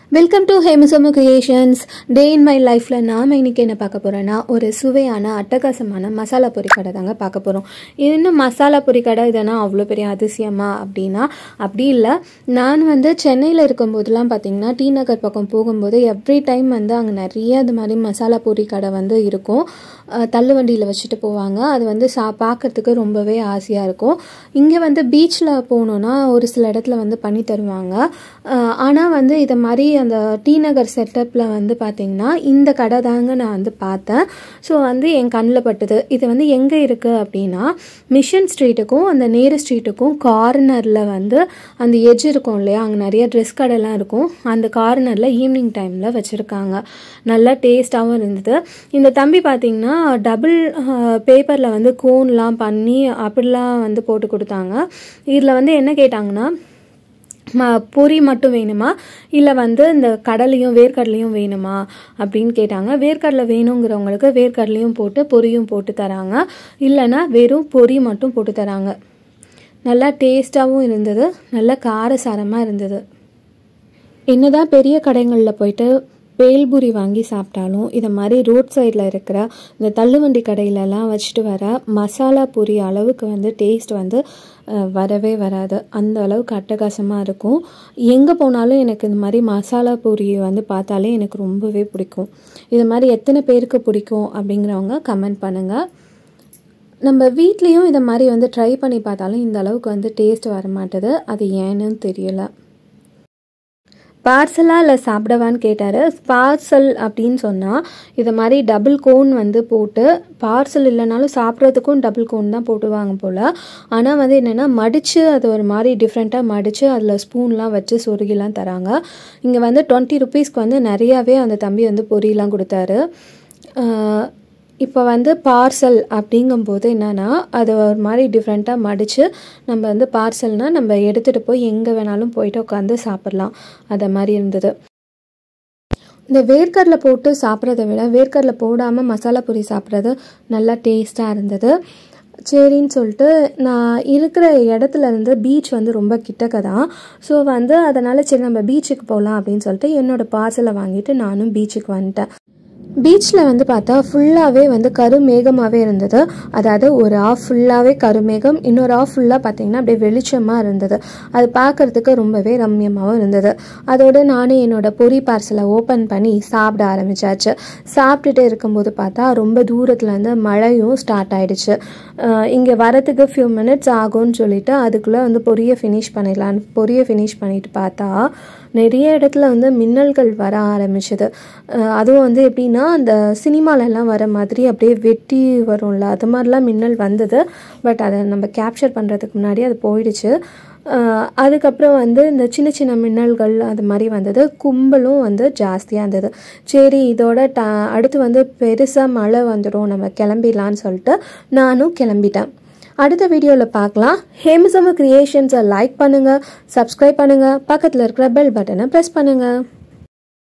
welcome to ஹேமசமு creations day in my லைஃப்பில் நாம் இன்றைக்கி என்ன பார்க்க போகிறோன்னா ஒரு சுவையான அட்டகாசமான மசாலா பொரி கடை தாங்க பார்க்க போகிறோம் இன்னும் மசாலா பொரி கடை இதனா அவ்வளோ பெரிய அதிசயமா அப்படின்னா அப்படி இல்லை நான் வந்து சென்னையில் இருக்கும்போதெல்லாம் பார்த்தீங்கன்னா டி நகர் பக்கம் போகும்போது எவ்ரி டைம் வந்து அங்கே நிறைய இது மாதிரி மசாலா பொரி கடை வந்து இருக்கும் அஹ் தள்ளு வண்டியில் வச்சுட்டு போவாங்க அது வந்து சா பார்க்கறதுக்கு ரொம்பவே ஆசையாக இருக்கும் இங்கே வந்து பீச்சில் போகணுன்னா ஒரு சில இடத்துல வந்து பண்ணி தருவாங்க ஆனால் வந்து இதை மாதிரி அந்த டி நகர் செட்டப்பில் வந்து பார்த்திங்கன்னா இந்த கடை தாங்க நான் வந்து பார்த்தேன் ஸோ வந்து என் கண்ணில் பட்டுது இது வந்து எங்கே இருக்குது அப்படின்னா மிஷன் ஸ்ட்ரீட்டுக்கும் அந்த நேரு ஸ்ட்ரீட்டுக்கும் கார்னரில் வந்து அந்த எட்ஜ் இருக்கும் இல்லையா அங்கே நிறைய ட்ரெஸ் கடைலாம் இருக்கும் அந்த கார்னரில் ஈவினிங் டைமில் வச்சுருக்காங்க நல்லா டேஸ்ட்டாகவும் இருந்தது இந்த தம்பி பார்த்திங்கன்னா டபுள் பேப்பரில் வந்து கோன்லாம் பண்ணி அப்படிலாம் வந்து போட்டு கொடுத்தாங்க இதில் வந்து என்ன கேட்டாங்கன்னா ம பொரி மட்டும் வேணுமா இல்லை வந்து இந்த கடலையும் வேர்க்கடலையும் வேணுமா அப்படின்னு கேட்டாங்க வேர்க்கடலை வேணுங்கிறவங்களுக்கு வேர்க்கடலையும் போட்டு பொரியும் போட்டு தராங்க இல்லைன்னா வெறும் பொரி மட்டும் போட்டு தராங்க நல்லா டேஸ்ட்டாகவும் இருந்தது நல்லா காரசாரமாக இருந்தது என்னதான் பெரிய கடைகளில் போயிட்டு பேல்பூரி வாங்கி சாப்பிட்டாலும் இதை மாதிரி ரோட் சைடில் இருக்கிற இந்த தள்ளுவண்டி கடையிலலாம் வச்சுட்டு வர மசாலா பூரி அளவுக்கு வந்து டேஸ்ட் வந்து அஹ், வரவே வராது அந்த அளவுக்கு அட்டகாசமாக இருக்கும் எங்கே போனாலும் எனக்கு இந்த மாதிரி மசாலா பூரி வந்து பார்த்தாலே எனக்கு ரொம்பவே பிடிக்கும் இது மாதிரி எத்தனை பேருக்கு பிடிக்கும் அப்படிங்கிறவங்க கமெண்ட் பண்ணுங்கள் நம்ம வீட்லேயும் இதை மாதிரி வந்து ட்ரை பண்ணி பார்த்தாலும் இந்த அளவுக்கு வந்து டேஸ்ட் வர மாட்டுது அது ஏன்னு தெரியல பார்சலா இல்லை சாப்பிடவான்னு கேட்டார் பார்சல் அப்படின்னு சொன்னால் இதை மாதிரி டபுள் கோன் வந்து போட்டு பார்சல் இல்லைனாலும் சாப்பிட்றதுக்கும் டபுள் கோன் தான் போட்டுவாங்க போல் ஆனால் வந்து என்னென்னா மடித்து அது ஒரு மாதிரி டிஃப்ரெண்ட்டாக மடித்து அதில் ஸ்பூன்லாம் வச்சு சொருகிலாம் தராங்க இங்கே வந்து டுவெண்ட்டி ருபீஸ்க்கு வந்து நிறையாவே அந்த தம்பி வந்து பொரியெலாம் கொடுத்தாரு ஆஹ் இப்போ வந்து பார்சல் அப்படிங்கும்போது என்னென்னா அது ஒரு மாதிரி டிஃப்ரெண்ட்டாக மடித்து நம்ம வந்து பார்சல்னால் நம்ம எடுத்துகிட்டு போய் எங்கே வேணாலும் போயிட்டு உட்காந்து சாப்பிட்லாம் அதை மாதிரி இருந்தது இந்த வேர்க்கடலை போட்டு சாப்பிட்றத விட வேர்க்கடலை போடாமல் மசாலா பூரி சாப்பிட்றது நல்லா டேஸ்ட்டாக இருந்தது சரின்னு சொல்லிட்டு நான் இருக்கிற இடத்துல இருந்து பீச் வந்து ரொம்ப கிட்டக்க தான் ஸோ வந்து அதனால் சரி நம்ம பீச்சுக்கு போகலாம் அப்படின்னு சொல்லிட்டு என்னோடய பார்சலை வாங்கிட்டு நானும் பீச்சுக்கு வந்துட்டேன் பீச்சில் வந்து பார்த்தா ஃபுல்லாகவே வந்து கருமேகமாகவே இருந்தது அதாவது ஒரு ஆஃப் ஃபுல்லாகவே கருமேகம் இன்னொரு ஆஃப் ஃபுல்லாக பார்த்தீங்கன்னா அப்படியே வெளிச்சமாக இருந்தது அது பார்க்கறதுக்கு ரொம்பவே ரம்யமாகவும் இருந்தது அதோட நானே என்னோட பொரி பார்சலை ஓப்பன் பண்ணி சாப்பிட ஆரம்பிச்சாச்சு சாப்பிட்டுட்டு இருக்கும்போது பார்த்தா ரொம்ப தூரத்துல இருந்து மழையும் ஸ்டார்ட் ஆயிடுச்சு இங்கே வரத்துக்கு ஃபியூ மினிட்ஸ் ஆகும்னு சொல்லிட்டு அதுக்குள்ளே வந்து பொரியை ஃபினிஷ் பண்ணிடலான்னு பொரியை ஃபினிஷ் பண்ணிட்டு பார்த்தா நிறைய இடத்துல வந்து மின்னல்கள் வர ஆரம்பிச்சது அஹ் அதுவும் வந்து எப்படின்னா அந்த சினிமாலெல்லாம் வர மாதிரி அப்படியே வெட்டி வரும்ல அது மாதிரிலாம் மின்னல் வந்தது பட் அதை நம்ம கேப்சர் பண்ணுறதுக்கு முன்னாடி அது போயிடுச்சு அஹ் அதுக்கப்புறம் வந்து இந்த சின்ன சின்ன மின்னல்கள் அது மாதிரி வந்தது கும்பலும் வந்து ஜாஸ்தியாக இருந்தது சரி இதோட ட அடுத்து வந்து பெருசாக மழை வந்துடும் நம்ம கிளம்பிடலான்னு சொல்லிட்டு நானும் கிளம்பிட்டேன் அடுத்த வீடியோவில் பார்க்கலாம் ஹேமசம கிரியேஷன்ஸை லைக் பண்ணுங்கள் சப்ஸ்கிரைப் பண்ணுங்கள் பக்கத்தில் இருக்கிற பெல் பட்டனை ப்ரெஸ் பண்ணுங்கள்